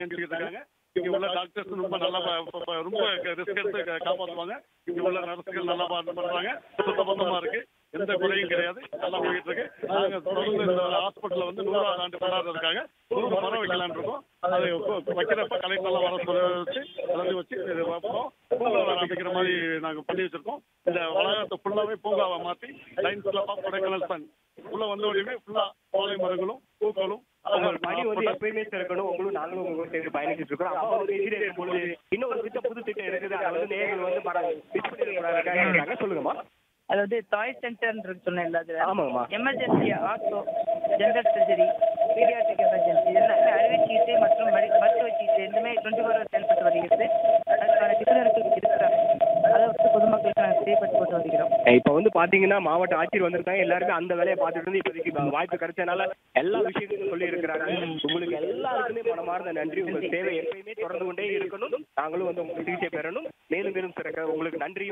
செஞ்சுக்கிட்டு இருக்காங்க இங்க உள்ள டாக்டர்ஸ் ரொம்ப நல்லா ப- ப- ப- ரொம்ப ரிஸ்க் எடுத்து கா- காப்பாத்துவாங்க இங்க உள்ள நர்சுகள் நல்லா பா- பண்றாங்க சுத்தபத்தமா இருக்கு எந்த குறையும் கிடையாது நல்லா போயிட்டு இருக்கு நாங்க தொடர்ந்து இந்த ஹாஸ்பிட்டல்ல வந்து நூறாவது ஆண்டு கொண்டாடுறதுக்காக நூறு மரம் வைக்கலாம்னு இருக்கோம் அது கு- வைக்கிறப்ப கலெக்டர்லாம் வர சொல்ல வச்சு எல்லாத்தையும் வச்சு இது வைப்போம் பூங்கா அமைக்கிற மாதிரி நாங்க பண்ணி வச்சிருக்கோம் இந்த வளாகத்தை ஃபுல்லாவே பூங்காவை மாத்தி லைன்ஸ் கிளப்பா கொடைக்கானல் சன் உள்ள வந்த உடனே ஃபுல்லா கோலை மரங்களும் பூக்களும் பணி வந்து எப்பயுமே திறக்கணும் உங்களும் நாங்களும் உங்க கூட சேர்ந்து பயணிச்சுட்டு இருக்கோம் அப்பா வந்து பேசிட்டே இருக்கும் பொழுது இன்னும் ஒரு திட்டம் புது திட்டம் இருக்குது அதை வந்து நேர்கள் வந்து பர மிஸ் பண்ணிடக்கூடாதுக்காக இருக்காங்க சொல்லுங்கம்மா அதாவது டாய் சென்டர்னு சொன்னேன்ல அதுல ஆமாங்கம்மா emergency ortho general surgery paediatric emergency எல்லாமே அறுவை சிகிச்சை மற்றும் மரு- மருத்துவ சிகிச்சை ரெண்டுமே டுவெண்ட்டி ஃபோர் ஹவர் செயல்பட்டு வருகிறது அதுக்கான நிபுணர்கள் இருக்கிறாங்க அதை வந்து பொதுமக்களுக்கு நாங்கள் செயல்பட்டு கொண்டு வருகிறோம் இப்போ வந்து பாத்தீங்கன்னா மாவட்ட ஆட்சியர் வந்திருக்காங்க எல்லாருமே அந்த வேலையை பார்த்துட்டு இருந்து இப்போதைக்கு வா- வாய்ப்பு கிடைச்சனால எல்லா விஷயங்களும் சொல்லி இருக்கிறாங்க உங்களுக்கு எல்லாருக்குமே மனமார்ந்த நன்றி உங்கள் சேவை எப்பயுமே தொடர்ந்து கொண்டே இருக்கணும் நாங்களும் வந்து உங்களுக்கு சிகிச்சை பெறணும் மேலும் மேலும் சிறக்க உங்களுக்கு நன்றியும்